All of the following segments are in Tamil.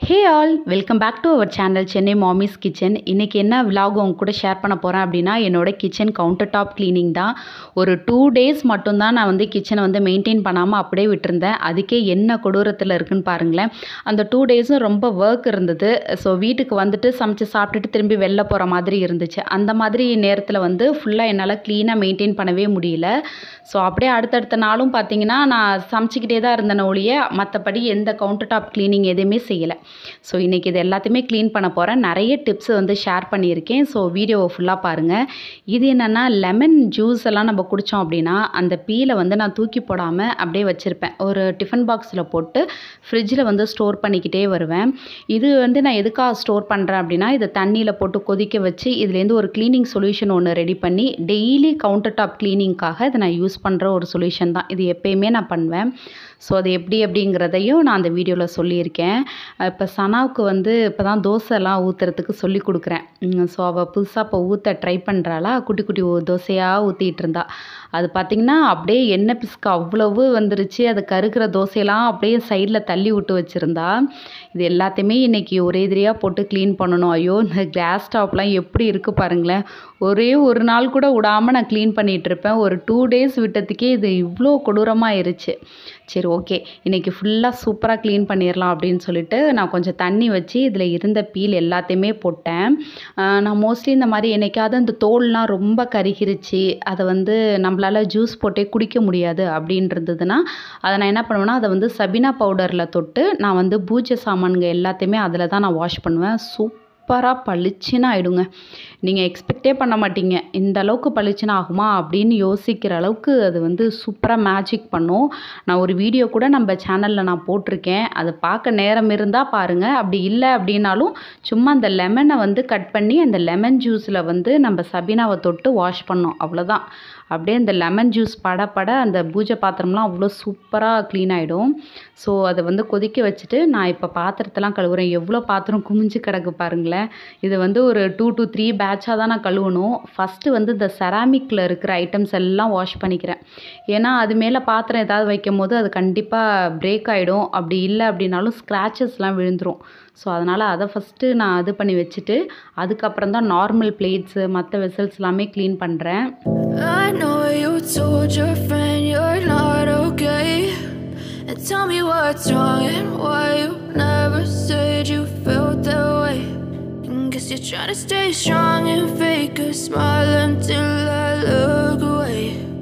Hey all welcome back to our channel Chennai Mami's kitchen இன்றைக்கி என்ன விலாக் உங்க கூட ஷேர் பண்ண போகிறேன் அப்படின்னா என்னோட கிச்சன் கவுண்டர் டாப் க்ளீனிங் தான் ஒரு டூ டேஸ் மட்டும்தான் நான் வந்து கிச்சனை வந்து மெயின்டைன் பண்ணாமல் அப்படியே விட்டுருந்தேன் அதுக்கே என்ன கொடூரத்தில் இருக்குன்னு பாருங்களேன் அந்த டூ டேஸும் ரொம்ப ஒர்க் இருந்தது ஸோ வீட்டுக்கு வந்துட்டு சமைச்சு சாப்பிட்டுட்டு திரும்பி வெளில போகிற மாதிரி இருந்துச்சு அந்த மாதிரி நேரத்தில் வந்து ஃபுல்லாக என்னால் க்ளீனாக மெயின்டைன் பண்ணவே முடியல ஸோ அப்படியே அடுத்தடுத்த நாளும் பார்த்தீங்கன்னா நான் சமைச்சிக்கிட்டே தான் இருந்தேன் ஒழிய மற்றபடி எந்த கவுண்டர் டாப் க்ளீனிங் எதுவுமே செய்யலை ஸோ இன்றைக்கி இது எல்லாத்தையுமே க்ளீன் பண்ண போகிறேன் நிறைய டிப்ஸ் வந்து ஷேர் பண்ணியிருக்கேன் ஸோ வீடியோவை ஃபுல்லாக பாருங்கள் இது என்னென்னா லெமன் ஜூஸ் எல்லாம் நம்ம குடித்தோம் அப்படின்னா அந்த பீலை வந்து நான் தூக்கி போடாமல் அப்படியே வச்சுருப்பேன் ஒரு டிஃபன் பாக்ஸில் போட்டு ஃப்ரிட்ஜில் வந்து ஸ்டோர் பண்ணிக்கிட்டே வருவேன் இது வந்து நான் எதுக்காக ஸ்டோர் பண்ணுறேன் அப்படின்னா இதை தண்ணியில் போட்டு கொதிக்க வச்சு இதுலேருந்து ஒரு க்ளீனிங் சொல்யூஷன் ஒன்று ரெடி பண்ணி டெய்லி கவுண்டர் டாப் க்ளீனிங்காக இதை நான் யூஸ் பண்ணுற ஒரு சொல்யூஷன் தான் இது எப்பயுமே நான் பண்ணுவேன் ஸோ அது எப்படி அப்படிங்கிறதையும் நான் அந்த வீடியோவில் சொல்லியிருக்கேன் இப்போ சனாவுக்கு வந்து இப்போ தான் தோசைலாம் ஊற்றுறதுக்கு சொல்லி கொடுக்குறேன் ஸோ அவள் புதுசாக இப்போ ஊற்ற ட்ரை பண்ணுறாளா குட்டி குட்டி ஊ- தோசையாக ஊற்றிட்டு இருந்தா அது பார்த்திங்கன்னா அப்படியே எண்ணெய் பிசுக்கு அவ்வளவு வந்துருச்சு அது கருகிற தோசையெல்லாம் அப்படியே சைடில் தள்ளி விட்டு வச்சுருந்தா இது எல்லாத்தையுமே இன்றைக்கி ஒரே எதிரியாக போட்டு க்ளீன் பண்ணணும் ஐயோ இந்த கிளாஸ் டாப்லாம் எப்படி இருக்குது பாருங்களேன் ஒரே ஒரு நாள் கூட விடாமல் நான் க்ளீன் பண்ணிகிட்டு இருப்பேன் ஒரு டூ டேஸ் விட்டதுக்கே இது இவ்வளோ கொடூரமாக ஆயிருச்சு சரி ஓகே இன்றைக்கி ஃபுல்லாக சூப்பராக க்ளீன் பண்ணிடலாம் அப்படின்னு சொல்லிட்டு நான் கொஞ்சம் தண்ணி வச்சு இதில் இருந்த பீல் எல்லாத்தையுமே போட்டேன் ஆஹ் நான் மோஸ்ட்லி இந்த மாதிரி என்னைக்காவது இந்த தோல்லாம் ரொம்ப கருகிருச்சு அதை வந்து நம்மளால் ஜூஸ் போட்டே குடிக்க முடியாது அப்படின்றதுனா அதை நான் என்ன பண்ணுவேன்னா அதை வந்து சபினா பவுடரில் தொட்டு நான் வந்து பூஜை சாமான்கள் எல்லாத்தையுமே அதில் தான் நான் வாஷ் பண்ணுவேன் சூப்பராக பளிச்சுன்னு ஆயிடுங்க நீங்கள் எக்ஸ்பெக்டே பண்ண மாட்டீங்க இந்த அளவுக்கு பளிச்சுன்னு ஆகுமா அப்படின்னு யோசிக்கிற அளவுக்கு அது வந்து சூப்பராக மேஜிக் பண்ணும் நான் ஒரு வீடியோ கூட நம்ம சேனலில் நான் போட்டிருக்கேன் அது பார்க்க நேரம் இருந்தால் பாருங்கள் அப்படி இல்லை அப்படின்னாலும் சும்மா அந்த லெமனை வந்து கட் பண்ணி அந்த லெமன் ஜூஸில் வந்து நம்ம சபீனாவை தொட்டு வாஷ் பண்ணோம் அவ்வளோதான் அப்படியே அந்த லெமன் ஜூஸ் பட பட அந்த பூஜை பாத்திரம்லாம் அவ்வளோ சூப்பராக க்ளீன் ஆகிடும் ஸோ அதை வந்து கொதிக்க வச்சுட்டு நான் இப்போ பாத்திரத்தெல்லாம் கழுவுறேன் எவ்வளோ பாத்திரம் குமிஞ்சு கிடக்கு பாருங்களேன் இது வந்து ஒரு டூ to த்ரீ பேட்சாக தான் நான் கழுவணும் ஃபஸ்ட்டு வந்து இந்த செராமிக்கில் இருக்கிற ஐட்டம்ஸ் எல்லாம் வாஷ் பண்ணிக்கிறேன் ஏன்னா அது மேலே பாத்திரம் ஏதாவது வைக்கும் போது அது கண்டிப்பாக பிரேக் ஆகிடும் அப்படி இல்லை அப்படின்னாலும் ஸ்க்ராச்சஸ்லாம் விழுந்துரும் ஸோ அதனால் அதை ஃபஸ்ட்டு நான் இது பண்ணி வச்சுட்டு அதுக்கப்புறம் தான் நார்மல் பிளேட்ஸு மற்ற வெசல்ஸ் எல்லாமே க்ளீன் பண்ணுறேன் I know you told your friend you're not okay. And tell me what's wrong and why you never said you felt that way. And guess you're trying to stay strong and fake a smile until I look away.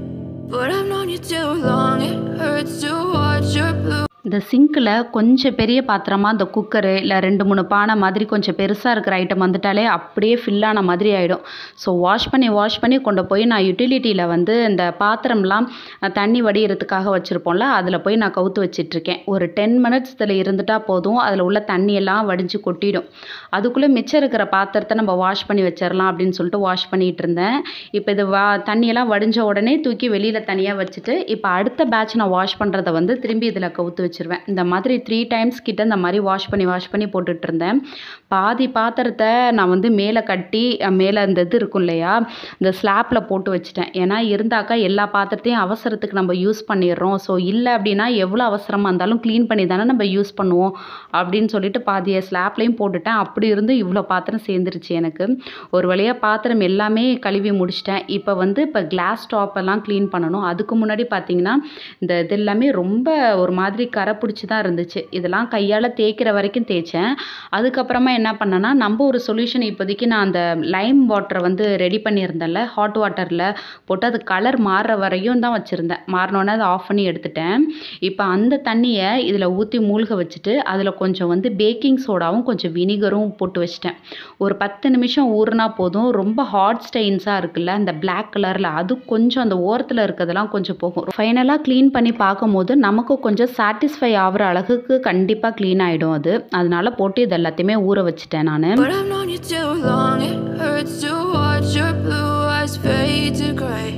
But I've known you too long, it hurts to watch your blue. இந்த சிங்கில் கொஞ்சம் பெரிய பாத்திரமாக இந்த குக்கரு இல்லை ரெண்டு மூணு பானை மாதிரி கொஞ்சம் பெருசாக இருக்கிற ஐட்டம் வந்துட்டாலே அப்படியே fill ஆன மாதிரி ஆகிடும் ஸோ வாஷ் பண்ணி வாஷ் பண்ணி கொண்டு போய் நான் யூட்டிலிட்டியில் வந்து இந்த பாத்திரம்லாம் அஹ், தண்ணி வடிகிறதுக்காக வச்சுருப்போம்ல அதில் போய் நான் கவுத்து வச்சிட்ருக்கேன் ஒரு டென் மினிட்ஸ் இதில் இருந்துட்டால் போதும் அதில் உள்ள தண்ணியெல்லாம் வடிஞ்சு கொட்டிடும் அதுக்குள்ளே மிச்சம் இருக்கிற பாத்திரத்தை நம்ம வாஷ் பண்ணி வச்சிடலாம் அப்படின்னு சொல்லிட்டு வாஷ் பண்ணிகிட்டு இருந்தேன் இப்போ இது வா தண்ணியெல்லாம் வடிஞ்ச உடனே தூக்கி வெளியில் தனியாக வச்சுட்டு இப்போ அடுத்த பேட்ச் நான் வாஷ் பண்ணுறதை வந்து திரும்பி இதில் கவுத்து வச்சிருவேன் இந்த மாதிரி த்ரீ டைம்ஸ் கிட்ட இந்த மாதிரி வாஷ் பண்ணி வாஷ் பண்ணி போட்டுட்டு இருந்தேன் பாதி பாத்திரத்தை நான் வந்து மேலே கட்டி அஹ், மேலே அந்த இது இருக்கும் இல்லையா இந்த ஸ்லாப்பில் போட்டு வச்சுட்டேன் ஏன்னா இருந்தாக்கா எல்லா பாத்திரத்தையும் அவசரத்துக்கு நம்ம யூஸ் பண்ணிடுறோம் ஸோ இல்லை அப்படின்னா எவ்வளோ அவசரமாக இருந்தாலும் க்ளீன் பண்ணி தானே நம்ம யூஸ் பண்ணுவோம் அப்படின்னு சொல்லிட்டு பாதியை ஸ்லாப்லேயும் போட்டுட்டேன் அப்படி இருந்து இவ்வளோ பாத்திரம் சேர்ந்துருச்சு எனக்கு ஒரு வழியாக பாத்திரம் எல்லாமே கழுவி முடிச்சிட்டேன் இப்போ வந்து இப்போ கிளாஸ் டாப் எல்லாம் க்ளீன் பண்ணணும் அதுக்கு முன்னாடி பார்த்தீங்கன்னா இந்த இது எல்லாமே ரொம்ப ஒரு மாதிரி கரை பிடிச்சி தான் இருந்துச்சு இதெல்லாம் கையால் தேய்க்கிற வரைக்கும் தேய்ச்சேன் அதுக்கப்புறமா என்ன பண்ணேன்னா நம்ம ஒரு சொல்யூஷன் இப்போதைக்கு நான் அந்த லைம் வாட்டரை வந்து ரெடி பண்ணியிருந்தேன்ல ஹாட் வாட்டரில் போட்டு அது கலர் மாறுற வரையும் தான் வச்சுருந்தேன் மாறினோன்னே அதை ஆஃப் பண்ணி எடுத்துட்டேன் இப்போ அந்த தண்ணியை இதில் ஊற்றி மூழ்க வச்சுட்டு அதில் கொஞ்சம் வந்து பேக்கிங் சோடாவும் கொஞ்சம் வினிகரும் போட்டு வச்சிட்டேன் ஒரு பத்து நிமிஷம் ஊறுனா போதும் ரொம்ப ஹாட் ஸ்டெயின்ஸாக இருக்குல்ல அந்த Black கலரில் அது கொஞ்சம் அந்த ஓரத்தில் இருக்கிறதெல்லாம் கொஞ்சம் போகும் ஃபைனலாக க்ளீன் பண்ணி பார்க்கும்போது நமக்கு கொஞ்சம் சாட்டிஸ்ஃபை ஆகிற அளவுக்கு கண்டிப்பாக க்ளீன் ஆகிடும் அது அதனால போட்டு இது எல்லாத்தையுமே ஊற வச்சுட்டேன் நான் But I've known you too long, it hurts to watch your blue eyes fade to gray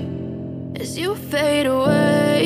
as you fade away.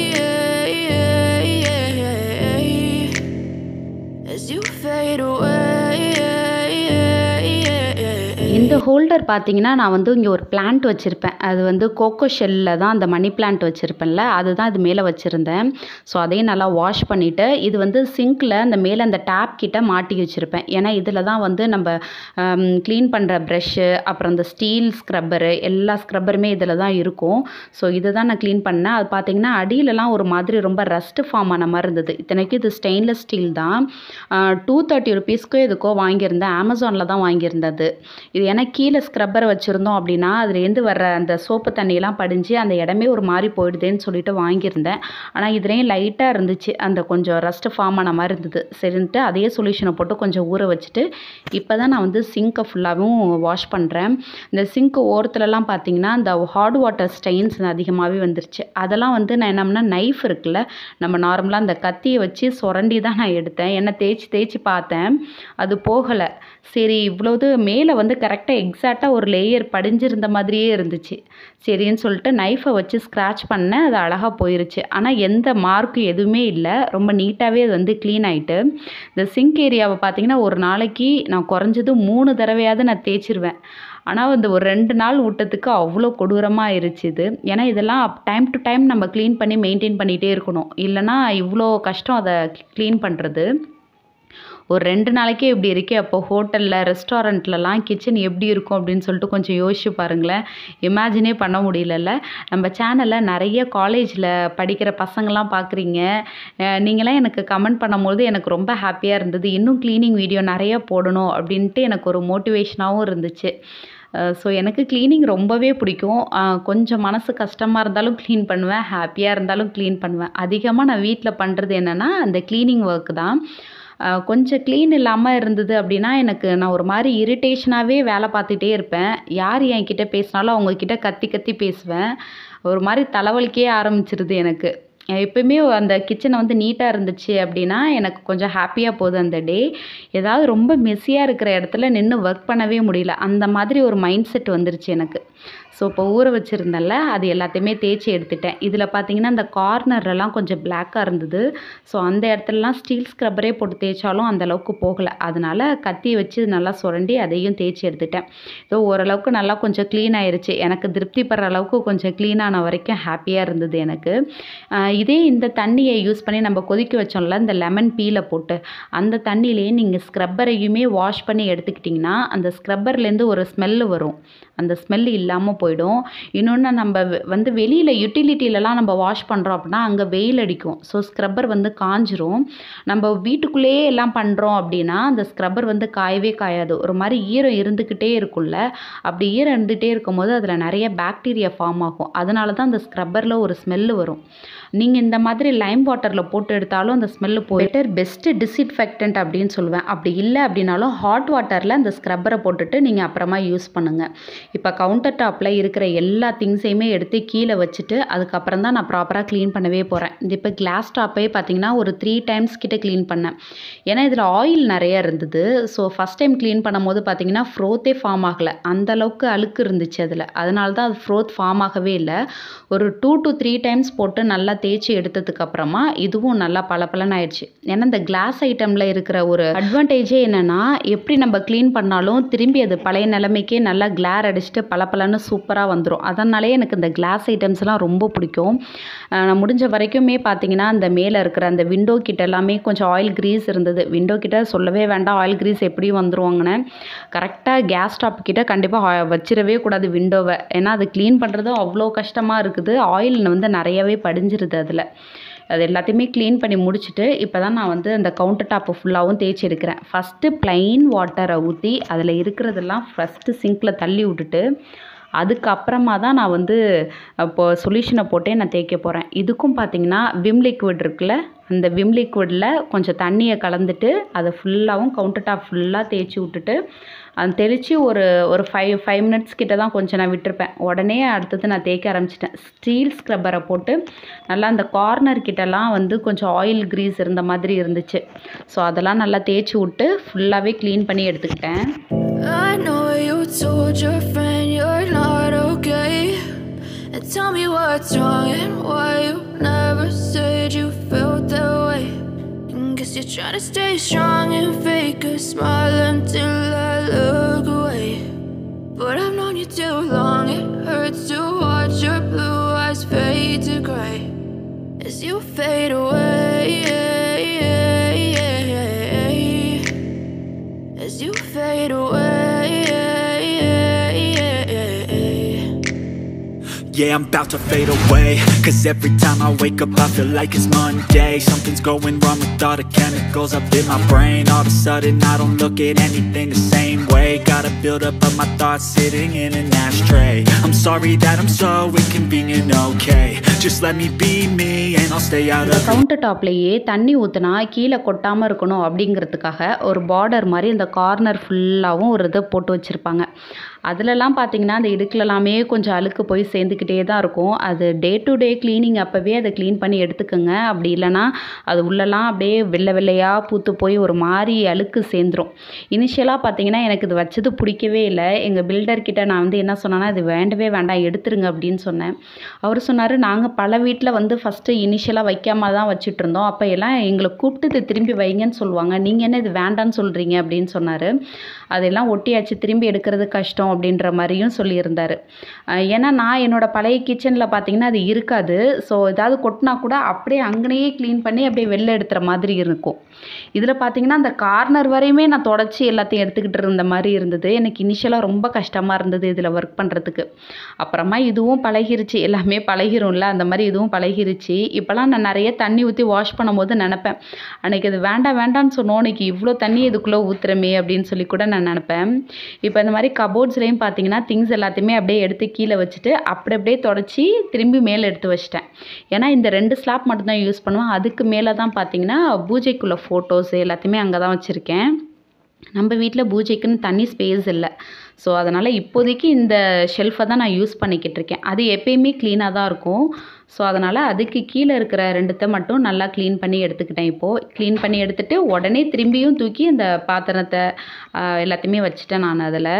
As you fade away. இந்த ஹோல்டர் பார்த்தீங்கன்னா நான் வந்து இங்கே ஒரு பிளான்ட் வச்சுருப்பேன் அது வந்து கோகோ ஷெல்லில் தான் அந்த மணி பிளான்ட் வச்சுருப்பேன்ல அதுதான் இது மேலே வச்சுருந்தேன் ஸோ அதையும் நல்லா வாஷ் பண்ணிவிட்டு இது வந்து சிங்க்கில் அந்த மேலே அந்த டேப் கிட்ட மாட்டி வச்சுருப்பேன் ஏன்னா இதில் தான் வந்து நம்ம க்ளீன் பண்ணுற ப்ரஷ்ஷு அப்புறம் இந்த ஸ்டீல் ஸ்க்ரப்பரு எல்லா ஸ்க்ரப்பருமே இதில் தான் இருக்கும் ஸோ இதை தான் நான் க்ளீன் பண்ணேன் அது பார்த்தீங்கன்னா அடியிலலாம் ஒரு மாதிரி ரொம்ப ரஸ்ட்டு ஃபார்ம் ஆன மாதிரி இருந்தது இத்தனைக்கும் இது ஸ்டெயின்லெஸ் ஸ்டீல் தான் டூ தேர்ட்டி ருபீஸ்க்கோ எதுக்கோ வாங்கியிருந்தேன் அமேசானில் தான் வாங்கியிருந்தது இது ஏன்னா கீழே ஸ்க்ரப்பர் வச்சுருந்தோம் அப்படின்னா அதுலேருந்து வர்ற அந்த சோப்பு தண்ணியெல்லாம் படிஞ்சு அந்த இடமே ஒரு மாதிரி போயிடுதேன்னு சொல்லிட்டு வாங்கியிருந்தேன் ஆனால் இதுலேயும் லைட்டாக இருந்துச்சு அந்த கொஞ்சம் ரஸ்ட் ஃபார்ம் ஆன மாதிரி இருந்தது சரின்ட்டு அதே சொல்யூஷனை போட்டு கொஞ்சம் ஊற வச்சுட்டு இப்போ தான் நான் வந்து சிங்க்கை ஃபுல்லாகவும் வாஷ் பண்ணுறேன் இந்த சிங்க் ஓரத்துலலாம் பார்த்தீங்கன்னா இந்த ஹாட் வாட்டர் ஸ்டெயின்ஸ் அதிகமாகவே வந்துருச்சு அதெல்லாம் வந்து நான் என்ன பண்ணேன் நைஃப் இருக்குல்ல நம்ம நார்மலாக அந்த கத்தியை வச்சு சுரண்டி தான் நான் எடுத்தேன் என்ன தேய்ச்சி தேய்ச்சி பார்த்தேன் அது போகலை சரி இவ்வளோது மேலே வந்து கரெக்டாக எக்ஸாக்டாக ஒரு லேயர் படிஞ்சிருந்த மாதிரியே இருந்துச்சு சரின்னு சொல்லிட்டு நைஃபை வச்சு ஸ்க்ராட்ச் பண்ணேன் அது அழகாக போயிருச்சு ஆனால் எந்த மார்க்கும் எதுவுமே இல்லை ரொம்ப நீட்டாகவே அது வந்து க்ளீன் ஆகிட்டு இந்த சிங்க் ஏரியாவை பார்த்தீங்கன்னா ஒரு நாளைக்கு நான் குறைஞ்சது மூணு தடவையாவது நான் தேய்ச்சிருவேன் ஆனால் வந்து ஒரு ரெண்டு நாள் விட்டதுக்கு அவ்வளோ கொடூரமாக ஆயிருச்சு இது ஏன்னா இதெல்லாம் டைம் டு டைம் நம்ம க்ளீன் பண்ணி மெயின்டைன் பண்ணிகிட்டே இருக்கணும் இல்லைன்னா இவ்வளோ கஷ்டம் அதை க்ளீன் பண்ணுறது ஒரு ரெண்டு நாளைக்கே இப்படி இருக்கே அப்போ ஹோட்டலில் ரெஸ்டாரண்ட்லலாம் கிச்சன் எப்படி இருக்கும் அப்படின்னு சொல்லிட்டு கொஞ்சம் யோசிச்சு பாருங்களேன் இமேஜினே பண்ண முடியலல்ல நம்ம சேனலில் நிறைய காலேஜில் படிக்கிற பசங்கள்லாம் பார்க்குறீங்க நீங்களாம் எனக்கு கமெண்ட் பண்ணும்போது எனக்கு ரொம்ப ஹாப்பியாக இருந்தது இன்னும் க்ளீனிங் வீடியோ நிறைய போடணும் அப்படின்ட்டு எனக்கு ஒரு மோட்டிவேஷனாகவும் இருந்துச்சு ஸோ எனக்கு க்ளீனிங் ரொம்பவே பிடிக்கும் கொஞ்சம் மனசு கஷ்டமாக இருந்தாலும் க்ளீன் பண்ணுவேன் ஹாப்பியாக இருந்தாலும் க்ளீன் பண்ணுவேன் அதிகமாக நான் வீட்டில் பண்ணுறது என்னென்னா அந்த க்ளீனிங் ஒர்க் தான் கொஞ்சம் க்ளீன் இல்லாமல் இருந்தது அப்படின்னா எனக்கு நான் ஒரு மாதிரி இரிட்டேஷனாகவே வேலை பார்த்துட்டே இருப்பேன் யார் என்கிட்ட பேசினாலும் அவங்கக்கிட்ட கத்தி கத்தி பேசுவேன் ஒரு மாதிரி தலைவலிக்கே ஆரம்பிச்சிருது எனக்கு எப்பயுமே அந்த கிச்சனை வந்து நீட்டாக இருந்துச்சு அப்படின்னா எனக்கு கொஞ்சம் ஹாப்பியாக போகுது அந்த டே ஏதாவது ரொம்ப மெஸ்ஸியாக இருக்கிற இடத்துல நின்று ஒர்க் பண்ணவே முடியல அந்த மாதிரி ஒரு மைண்ட் செட் வந்துருச்சு எனக்கு ஸோ இப்போ ஊற வச்சுருந்தேன்ல அது எல்லாத்தையுமே தேய்ச்சி எடுத்துட்டேன் இதில் பார்த்தீங்கன்னா இந்த கார்னர்லலாம் கொஞ்சம் பிளாக்காக இருந்தது ஸோ அந்த இடத்துலலாம் ஸ்டீல் ஸ்க்ரப்பரே போட்டு தேய்ச்சாலும் அந்த அளவுக்கு போகலை அதனால் கத்தியை வச்சு நல்லா சுரண்டி அதையும் தேய்ச்சி எடுத்துட்டேன் ஸோ ஓரளவுக்கு நல்லா கொஞ்சம் க்ளீன் ஆயிருச்சு எனக்கு திருப்தி படுற அளவுக்கு கொஞ்சம் க்ளீன் ஆன வரைக்கும் ஹாப்பியாக இருந்தது எனக்கு இதே இந்த தண்ணியை யூஸ் பண்ணி நம்ம கொதிக்க வச்சோம்ல இந்த லெமன் பீலை போட்டு அந்த தண்ணியிலேயே நீங்கள் ஸ்க்ரப்பரையுமே வாஷ் பண்ணி எடுத்துக்கிட்டிங்கன்னா அந்த ஸ்க்ரப்பர்லேருந்து ஒரு ஸ்மெல்லு வரும் அந்த ஸ்மெல் இல்லாமல் போயிடும் இன்னொன்று நம்ம வந்து வெளியில் யூட்டிலிட்டிலலாம் நம்ம வாஷ் பண்ணுறோம் அப்படின்னா அங்கே வெயில் அடிக்கும் ஸோ ஸ்க்ரப்பர் வந்து காஞ்சிரும் நம்ம வீட்டுக்குள்ளேயே எல்லாம் பண்ணுறோம் அப்படின்னா அந்த ஸ்க்ரப்பர் வந்து காயவே காயாது ஒரு மாதிரி ஈரம் இருந்துக்கிட்டே இருக்கும்ல அப்படி ஈரம் இருந்துகிட்டே இருக்கும்போது அதில் நிறைய பாக்டீரியா ஃபார்ம் ஆகும் அதனால தான் அந்த ஸ்க்ரப்பரில் ஒரு ஸ்மெல்லு வரும் நீங்கள் இந்த மாதிரி லைம் வாட்டரில் போட்டு எடுத்தாலும் அந்த ஸ்மெல்லு போயிட்டு பெஸ்ட்டு டிஸ்இன்ஃபெக்டன்ட் அப்படின்னு சொல்லுவேன் அப்படி இல்லை அப்படின்னாலும் ஹாட் வாட்டரில் அந்த ஸ்க்ரப்பரை போட்டுட்டு நீங்கள் அப்புறமா யூஸ் பண்ணுங்கள் இப்போ கவுண்டர் டாப்பில் இருக்கிற எல்லா திங்ஸையுமே எடுத்து கீழே வச்சுட்டு அதுக்கப்புறம் தான் நான் ப்ராப்பராக க்ளீன் பண்ணவே போகிறேன் இது இப்போ கிளாஸ் டாப்பே பார்த்தீங்கன்னா ஒரு த்ரீ டைம்ஸ் கிட்ட க்ளீன் பண்ணேன் ஏன்னா இதில் ஆயில் நிறைய இருந்தது ஸோ ஃபஸ்ட் டைம் க்ளீன் பண்ணும்போது பார்த்தீங்கன்னா ஃப்ரோத்தே ஃபார்ம் ஆகலை அந்தளவுக்கு அழுக்கு இருந்துச்சு அதில் அதனால தான் அது ஃப்ரோத் ஃபார்ம் ஆகவே இல்லை ஒரு டூ டு த்ரீ டைம்ஸ் போட்டு நல்லா தேய்ச்சி எடுத்ததுக்கு அப்புறமா இதுவும் நல்லா பளபளன்னு ஆயிடுச்சு ஏன்னா இந்த கிளாஸ் ஐட்டமில் இருக்கிற ஒரு அட்வான்டேஜே என்னென்னா எப்படி நம்ம க்ளீன் பண்ணாலும் திரும்பி அது பழைய நிலைமைக்கே நல்லா கிளார் அடிச்சுட்டு பளபளன்னு சூப்பராக வந்துடும் அதனாலே எனக்கு இந்த கிளாஸ் ஐட்டம்ஸ்லாம் ரொம்ப பிடிக்கும் நான் முடிஞ்ச வரைக்குமே பார்த்தீங்கன்னா அந்த மேலே இருக்கிற அந்த விண்டோ கிட்ட எல்லாமே கொஞ்சம் ஆயில் க்ரீஸ் இருந்தது விண்டோ கிட்ட சொல்லவே வேண்டாம் ஆயில் க்ரீஸ் எப்படியும் வந்துருவாங்கன்னு கரெக்டாக கேஸ் ஸ்டாப் கிட்ட கண்டிப்பாக வச்சிடவே கூடாது விண்டோவை ஏன்னா அது க்ளீன் பண்ணுறதும் அவ்வளோ கஷ்டமாக இருக்குது ஆயில் வந்து நிறையவே படிஞ்சிருது அதில் அது எல்லாத்தையுமே க்ளீன் பண்ணி முடிச்சுட்டு இப்போ தான் நான் வந்து அந்த கவுண்டர் டாப்பை ஃபுல்லாகவும் தேய்ச்சி எடுக்கிறேன் ஃபஸ்ட்டு ப்ளைன் வாட்டரை ஊற்றி அதில் இருக்கிறதெல்லாம் ஃபஸ்ட்டு சிங்கில் தள்ளி விட்டுட்டு அதுக்கப்புறமா தான் நான் வந்து இப்போது சொல்யூஷனை போட்டே நான் தேய்க்க போகிறேன் இதுக்கும் பார்த்தீங்கன்னா விம் லிக்விட் இருக்குல்ல அந்த விம் லிக்விடில் கொஞ்சம் தண்ணியை கலந்துட்டு அதை ஃபுல்லாகவும் கவுண்டர் டாப் ஃபுல்லாக தேய்ச்சி விட்டுட்டு அது தெளித்து ஒரு ஒரு ஃபைவ் ஃபைவ் மினிட்ஸ் கிட்ட தான் கொஞ்சம் நான் விட்டுருப்பேன் உடனே அடுத்தது நான் தேய்க்க ஆரம்பிச்சிட்டேன் ஸ்டீல் ஸ்க்ரப்பரை போட்டு நல்லா அந்த கார்னர் கிட்டலாம் வந்து கொஞ்சம் ஆயில் க்ரீஸ் இருந்த மாதிரி இருந்துச்சு ஸோ அதெல்லாம் நல்லா தேய்ச்சி விட்டு ஃபுல்லாகவே க்ளீன் பண்ணி எடுத்துக்கிட்டேன் I know you told your friend you're not okay. And tell me what's wrong and why you never said you felt that way. And guess you're trying to stay strong and fake a smile until I look away. you fade away. As you fade away. Yeah, I'm about to fade away Cause every time I wake up I feel like it's Monday Something's going wrong with all the chemicals up in my brain All of a sudden I don't look at anything the same way Gotta build up of my thoughts sitting in an ashtray I'm sorry that I'm so inconvenient, okay Just let me be me and I'll stay out இந்த of கவுண்டர் டாப்லேயே தண்ணி ஊற்றுனா கீழே கொட்டாமல் இருக்கணும் அப்படிங்கிறதுக்காக ஒரு பார்டர் மாதிரி இந்த கார்னர் ஃபுல்லாகவும் ஒரு இதை போட்டு வச்சுருப்பாங்க அதிலலாம் பார்த்தீங்கன்னா அந்த இடுக்குலலாமே கொஞ்சம் அழுக்கு போய் சேர்ந்துக்கிட்டே தான் இருக்கும் அது டே டு டே க்ளீனிங் அப்போவே அதை க்ளீன் பண்ணி எடுத்துக்கோங்க அப்படி இல்லைன்னா அது உள்ளலாம் அப்படியே வெள்ளை வெள்ளையாக பூத்து போய் ஒரு மாதிரி அழுக்கு சேர்ந்துரும் இனிஷியலாக பார்த்தீங்கன்னா எனக்கு இது வச்சது பிடிக்கவே இல்லை எங்கள் பில்டர்கிட்ட நான் வந்து என்ன சொன்னேன்னா இது வேண்டவே வேண்டாம் எடுத்துருங்க அப்படின்னு சொன்னேன் அவர் சொன்னார் நாங்கள் பல வீட்டில் வந்து ஃபஸ்ட்டு இனிஷியலாக வைக்காம தான் வச்சுட்டு இருந்தோம் அப்போ எல்லாம் எங்களை கூப்பிட்டு இது திரும்பி வைங்கன்னு சொல்லுவாங்க நீங்கள் என்ன இது வேண்டான்னு சொல்கிறீங்க அப்படின்னு சொன்னார் அதெல்லாம் ஒட்டியாச்சு திரும்பி எடுக்கிறது கஷ்டம் அப்படின்ற மாதிரியும் சொல்லியிருந்தார் அஹ் ஏன்னா நான் என்னோட பழைய கிச்சனில் பார்த்தீங்கன்னா அது இருக்காது ஸோ ஏதாவது கொட்டினா கூட அப்படியே அங்கனையே க்ளீன் பண்ணி அப்படியே வெளில எடுத்துகிற மாதிரி இருக்கும் இதில் பார்த்தீங்கன்னா அந்த கார்னர் வரையுமே நான் தொடச்சி எல்லாத்தையும் எடுத்துக்கிட்டு இருந்த மாதிரி இருந்தது எனக்கு இனிஷியலாக ரொம்ப கஷ்டமாக இருந்தது இதில் ஒர்க் பண்ணுறதுக்கு அப்புறமா இதுவும் பழகிருச்சு எல்லாமே பழகிரும்ல அந்த மாதிரி இதுவும் பழகிருச்சு இப்போலாம் நான் நிறைய தண்ணி ஊற்றி வாஷ் பண்ணும்போது நினப்பேன் அன்னைக்கு அது வேண்டாம் வேண்டாம்னு சொன்னோம் இன்னைக்கு இவ்வளோ தண்ணி இதுக்குள்ளே ஊற்றுறமே அப்படின்னு சொல்லி கூட நான் நினப்பேன் இப்போ இந்த மாதிரி கபோர்ட்ஸ்லேயும் பார்த்தீங்கன்னா திங்ஸ் எல்லாத்தையுமே அப்படியே எடுத்து கீழே வச்சுட்டு அப்படி அப்படியே தொடச்சி திரும்பி மேலே எடுத்து வச்சிட்டேன் ஏன்னா இந்த ரெண்டு ஸ்லாப் மட்டும்தான் யூஸ் பண்ணுவேன் அதுக்கு மேலே தான் பார்த்தீங்கன்னா பூஜைக்குள்ள ஃபோட்டோஸ் எல்லாத்தையுமே அங்கே தான் வச்சுருக்கேன் நம்ம வீட்டில் பூஜைக்குன்னு தனி ஸ்பேஸ் இல்லை ஸோ அதனால் இப்போதைக்கு இந்த ஷெல்ஃபை தான் நான் யூஸ் பண்ணிக்கிட்டு இருக்கேன் அது எப்பயுமே க்ளீனாக தான் இருக்கும் ஸோ அதனால் அதுக்கு கீழே இருக்கிற ரெண்டுத்தை மட்டும் நல்லா க்ளீன் பண்ணி எடுத்துக்கிட்டேன் இப்போது க்ளீன் பண்ணி எடுத்துகிட்டு உடனே திரும்பியும் தூக்கி இந்த பாத்திரத்தை ஆஹ், எல்லாத்தையுமே வச்சுட்டேன் நான் அதில்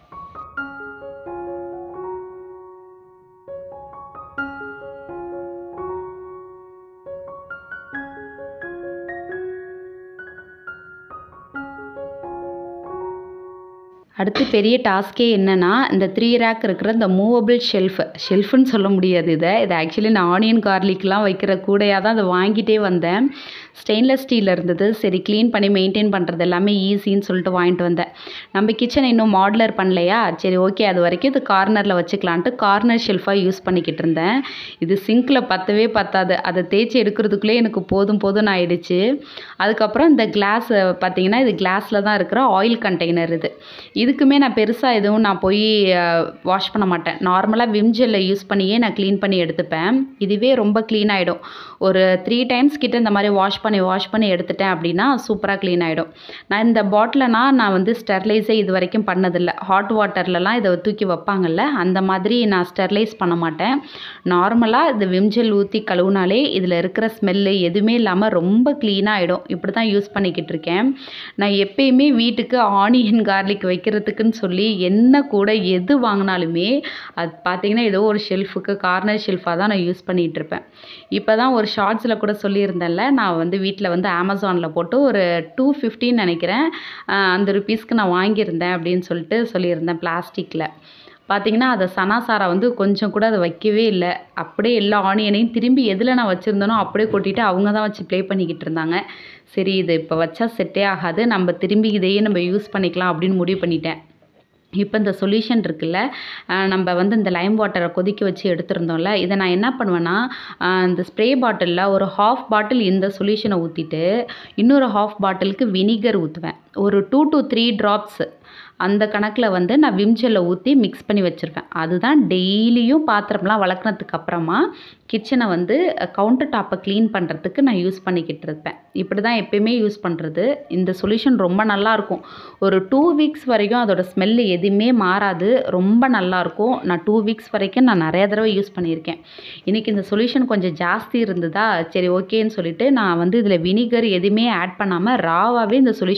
அடுத்து பெரிய டாஸ்கே என்னென்னா இந்த த்ரீ ரேக் இருக்கிற இந்த மூவபிள் ஷெல்ஃப் ஷெல்ஃப்னு சொல்ல முடியாது இதை இது ஆக்சுவலி நான் ஆனியன் கார்லிக்லாம் வைக்கிற கூடையாக தான் அதை வாங்கிட்டே வந்தேன் ஸ்டெயின்லெஸ் ஸ்டீல் இருந்தது சரி க்ளீன் பண்ணி மெயின்டைன் பண்ணுறது எல்லாமே ஈஸின்னு சொல்லிட்டு வாங்கிட்டு வந்தேன் நம்ம கிச்சனை இன்னும் மாடுலர் பண்ணலையா சரி ஓகே அது வரைக்கும் இது கார்னரில் வச்சுக்கலான்ட்டு கார்னர் ஷெல்ஃபாக யூஸ் பண்ணிக்கிட்டு இருந்தேன் இது சிங்க்கில் பத்தவே பத்தாது அதை தேய்ச்சி எடுக்கிறதுக்குள்ளே எனக்கு போதும் போதும்னு ஆயிடுச்சு அதுக்கப்புறம் இந்த கிளாஸ் பார்த்தீங்கன்னா இது கிளாஸில் தான் இருக்கிற ஆயில் கண்டெய்னர் இது இதுக்குமே நான் பெருசாக எதுவும் நான் போய் வாஷ் பண்ண மாட்டேன் நார்மலாக விம் ஜெல்லை யூஸ் பண்ணியே நான் க்ளீன் பண்ணி எடுத்துப்பேன் இதுவே ரொம்ப க்ளீன் ஆகிடும் ஒரு த்ரீ டைம்ஸ் கிட்ட இந்த மாதிரி வாஷ் பண்ணி வாஷ் பண்ணி எடுத்துட்டேன் அப்படின்னா சூப்பராக க்ளீன் ஆகிடும் நான் இந்த பாட்டிலனா நான் வந்து ஸ்டெர்லைஸே இது வரைக்கும் பண்ணதில்லை ஹாட் வாட்டர்லலாம் இதை தூக்கி வைப்பாங்கல்ல அந்த மாதிரி நான் ஸ்டெர்லைஸ் பண்ண மாட்டேன் நார்மலாக இந்த விம் ஜெல் ஊற்றி கழுவுனாலே இதில் இருக்கிற ஸ்மெல்லு எதுவுமே இல்லாமல் ரொம்ப க்ளீனாக ஆகிடும் இப்படி தான் யூஸ் பண்ணிக்கிட்டு இருக்கேன் நான் எப்பயுமே வீட்டுக்கு ஆனியன் கார்லிக் வைக்கிறதுக்குன்னு சொல்லி என்ன கூட எது வாங்கினாலுமே அது பார்த்தீங்கன்னா ஏதோ ஒரு ஷெல்ஃபுக்கு கார்னர் ஷெல்ஃபாக தான் நான் யூஸ் பண்ணிகிட்டு இருப்பேன் இப்போ தான் ஒரு ஷார்ட்ஸில் கூட சொல்லியிருந்தேன்ல நான் வந்து வீட்டில் வந்து அமேசானில் போட்டு ஒரு டூ ஃபிஃப்டின்னு நினைக்கிறேன் ஆஹ் அந்த ருபீஸ்க்கு நான் வாங்கியிருந்தேன் அப்படின்னு சொல்லிட்டு சொல்லியிருந்தேன் பிளாஸ்டிக்கில் பார்த்தீங்கன்னா அதை சனாசாரா வந்து கொஞ்சம் கூட அதை வைக்கவே இல்லை அப்படியே எல்லா ஆனியனையும் திரும்பி எதில் நான் வச்சுருந்தேனோ அப்படியே கொட்டிட்டு அவங்க தான் வச்சு ப்ளே பண்ணிக்கிட்டு இருந்தாங்க சரி இது இப்போ வச்சா செட்டே ஆகாது நம்ம திரும்பி இதையே நம்ம யூஸ் பண்ணிக்கலாம் அப்படின்னு முடிவு பண்ணிட்டேன் இப்போ இந்த சொல்யூஷன் இருக்குல்ல அஹ் நம்ம வந்து இந்த லைம் வாட்டரை கொதிக்க வச்சு எடுத்திருந்தோம்ல இதை நான் என்ன பண்ணுவேன்னா அஹ் இந்த ஸ்ப்ரே பாட்டிலில் ஒரு ஹாஃப் பாட்டில் இந்த சொல்யூஷனை ஊற்றிட்டு இன்னொரு ஹாஃப் பாட்டிலுக்கு வினிகர் ஊற்றுவேன் ஒரு டூ to த்ரீ ட்ராப்ஸ் அந்த கணக்கில் வந்து நான் விம் ஜெல்லை ஊற்றி மிக்ஸ் பண்ணி வச்சுருப்பேன் அதுதான் டெய்லியும் பாத்திரம்லாம் வளர்க்குனதுக்கு அப்புறமா கிச்சனை வந்து கவுண்டர் டாப்பை க்ளீன் பண்ணுறதுக்கு நான் யூஸ் பண்ணிக்கிட்டு இருப்பேன் இப்படி தான் எப்பயுமே யூஸ் பண்ணுறது இந்த சொல்யூஷன் ரொம்ப நல்லாயிருக்கும் ஒரு டூ வீக்ஸ் வரைக்கும் அதோட ஸ்மெல்லு எதுவுமே மாறாது ரொம்ப நல்லாயிருக்கும் நான் டூ வீக்ஸ் வரைக்கும் நான் நிறைய தடவை யூஸ் பண்ணியிருக்கேன் இன்றைக்கி இந்த சொல்யூஷன் கொஞ்சம் ஜாஸ்தி இருந்ததா சரி ஓகேன்னு சொல்லிட்டு நான் வந்து இதில் வினிகர் எதுவுமே ஆட் பண்ணாமல் ராவாகவே இந்த சொல்யூஷன் இப்போ யூஸ்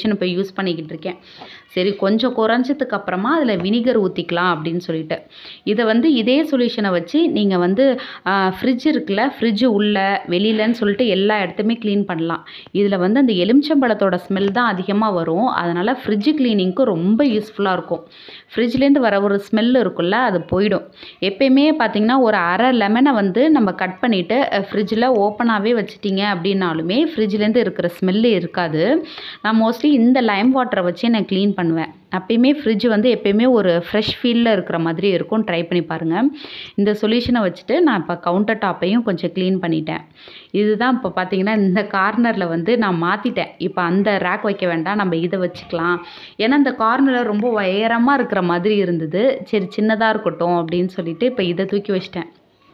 யூஸ் பண்ணிக்கிட்டு இருக்கேன் சரி கொஞ்சம் குறைஞ்சதுக்கு அப்புறமா அதில் வினிகர் ஊற்றிக்கலாம் அப்படின்னு சொல்லிட்டு இதை வந்து இதே சொல்யூஷனை வச்சு நீங்கள் வந்து ஃப்ரிட்ஜ் இருக்குல்ல ஃப்ரிட்ஜு உள்ள வெளியிலன்னு சொல்லிட்டு எல்லா இடத்துமே க்ளீன் பண்ணலாம் இதில் வந்து அந்த எலுமிச்சம்பழத்தோட ஸ்மெல் தான் அதிகமாக வரும் அதனால் ஃப்ரிட்ஜு க்ளீனிங்க்கு ரொம்ப யூஸ்ஃபுல்லாக இருக்கும் ஃப்ரிட்ஜ்லேருந்து வர ஒரு ஸ்மெல் இருக்குல்ல அது போயிடும் எப்பயுமே பார்த்தீங்கன்னா ஒரு அரை லெமனை வந்து நம்ம கட் பண்ணிவிட்டு ஃப்ரிட்ஜில் ஓப்பனாகவே வச்சிட்டிங்க அப்படின்னாலுமே ஃப்ரிட்ஜ்லேருந்து இருக்கிற ஸ்மெல்லு இருக்காது நான் மோஸ்ட்லி இந்த லைம் வாட்டரை வச்சே நான் க்ளீன் பண்ணுவேன் அப்பயுமே ஃப்ரிட்ஜ் வந்து எப்பயுமே ஒரு ஃப்ரெஷ் ஃபீலில் இருக்கிற மாதிரி இருக்கும் ட்ரை பண்ணி பாருங்கள் இந்த சொல்யூஷனை வச்சுட்டு நான் இப்போ கவுண்டர் டாப்பையும் கொஞ்சம் க்ளீன் பண்ணிட்டேன் இதுதான் இப்போ பார்த்தீங்கன்னா இந்த கார்னரில் வந்து நான் மாற்றிட்டேன் இப்போ அந்த ரேக் வைக்க வேண்டாம் நம்ம இதை வச்சுக்கலாம் ஏன்னா இந்த கார்னரில் ரொம்ப உயரமாக இருக்கிற மாதிரி இருந்தது சரி சின்னதாக இருக்கட்டும் அப்படின்னு சொல்லிட்டு இப்போ இதை தூக்கி வச்சிட்டேன்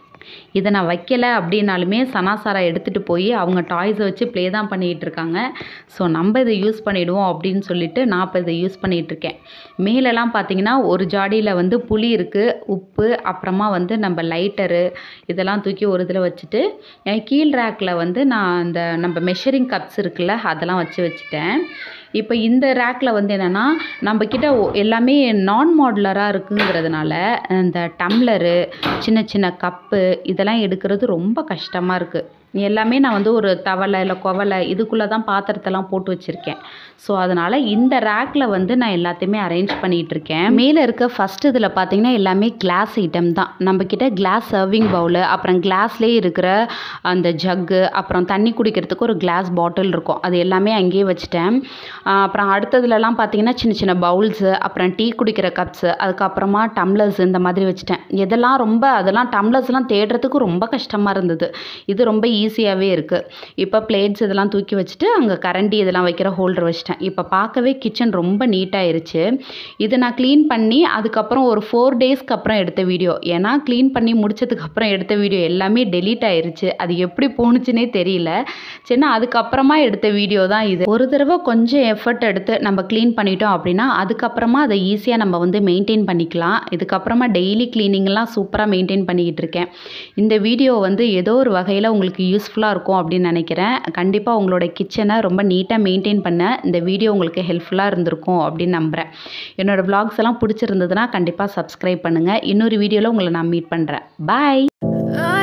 இதை நான் வைக்கலை அப்படின்னாலுமே சனாசாரா எடுத்துகிட்டு போய் அவங்க டாய்ஸை வச்சு ப்ளே தான் பண்ணிகிட்டு இருக்காங்க ஸோ நம்ம இதை யூஸ் பண்ணிவிடுவோம் அப்படின்னு சொல்லிட்டு நான் இப்போ இதை யூஸ் பண்ணிகிட்டு இருக்கேன் மேலெல்லாம் பார்த்தீங்கன்னா ஒரு ஜாடியில் வந்து புளி இருக்குது உப்பு அப்புறமா வந்து நம்ம லைட்டரு இதெல்லாம் தூக்கி ஒரு இதில் வச்சுட்டு என் கீழ் ரேக்கில் வந்து நான் அந்த நம்ம மெஷரிங் கப்ஸ் இருக்குல்ல அதெல்லாம் வச்சு வச்சுட்டேன் இப்போ இந்த ரேக்கில் வந்து என்னென்னா நம்மக்கிட்ட எல்லாமே நான் மாடுலராக இருக்குங்கிறதுனால இந்த டம்ளரு சின்ன சின்ன கப்பு இதெல்லாம் எடுக்கிறது ரொம்ப கஷ்டமாக இருக்குது எல்லாமே நான் வந்து ஒரு தவளை இல்லை குவலை இதுக்குள்ளே தான் பாத்திரத்தெல்லாம் போட்டு வச்சுருக்கேன் ஸோ அதனால் இந்த ரேக்கில் வந்து நான் எல்லாத்தையுமே அரேஞ்ச் பண்ணிகிட்டு இருக்கேன் மேலே இருக்க ஃபஸ்ட் இதில் பார்த்தீங்கன்னா எல்லாமே கிளாஸ் ஐட்டம் தான் நம்மக்கிட்ட கிளாஸ் சர்விங் பவுலு அப்புறம் கிளாஸ்லேயே இருக்கிற அந்த ஜக்கு அப்புறம் தண்ணி குடிக்கிறதுக்கு ஒரு கிளாஸ் பாட்டில் இருக்கும் அது எல்லாமே அங்கேயே வச்சுட்டேன் ஆஹ் அப்புறம் அடுத்ததுலலாம் பார்த்தீங்கன்னா சின்ன சின்ன பவுல்ஸு அப்புறம் டீ குடிக்கிற கப்ஸு அதுக்கப்புறமா டம்ளர்ஸ் இந்த மாதிரி வச்சுட்டேன் எதெல்லாம் ரொம்ப அதெல்லாம் டம்ளர்ஸ்லாம் தேடுறதுக்கு ரொம்ப கஷ்டமாக இருந்தது இது ரொம்ப ஈஸியாகவே இருக்குது இப்போ பிளேட்ஸ் இதெல்லாம் தூக்கி வச்சுட்டு அங்கே கரண்டி இதெல்லாம் வைக்கிற ஹோல்டர் வச்சுட்டேன் இப்போ பார்க்கவே கிச்சன் ரொம்ப நீட்டாயிருச்சு இதை நான் க்ளீன் பண்ணி அதுக்கப்புறம் ஒரு ஃபோர் டேஸ்க்கு அப்புறம் எடுத்த வீடியோ ஏன்னா க்ளீன் பண்ணி முடிச்சதுக்கப்புறம் எடுத்த வீடியோ எல்லாமே டெலீட் ஆயிருச்சு அது எப்படி போணுச்சுனே தெரியல சரினா அதுக்கப்புறமா எடுத்த வீடியோ தான் இது ஒரு தடவை கொஞ்சம் எஃபர்ட் எடுத்து நம்ம க்ளீன் பண்ணிட்டோம் அப்படின்னா அதுக்கப்புறமா அதை ஈஸியாக நம்ம வந்து மெயின்டைன் பண்ணிக்கலாம் இதுக்கப்புறமா டெய்லி க்ளீனிங்லாம் சூப்பராக மெயின்டைன் பண்ணிக்கிட்டு இருக்கேன் இந்த வீடியோ வந்து ஏதோ ஒரு வகையில் உங்களுக்கு யூஸ்ஃபுல்லாக இருக்கும் அப்படின்னு நினைக்கிறேன் கண்டிப்பாக உங்களோட கிச்சனை ரொம்ப நீட்டாக மெயின்டைன் பண்ண இந்த வீடியோ உங்களுக்கு ஹெல்ப்ஃபுல்லாக இருந்திருக்கும் அப்படின்னு நம்புகிறேன் என்னோடய vlogs எல்லாம் பிடிச்சிருந்ததுன்னா கண்டிப்பாக சப்ஸ்கிரைப் பண்ணுங்கள் இன்னொரு வீடியோவில் உங்களை நான் மீட் பண்ணுறேன் பாய் I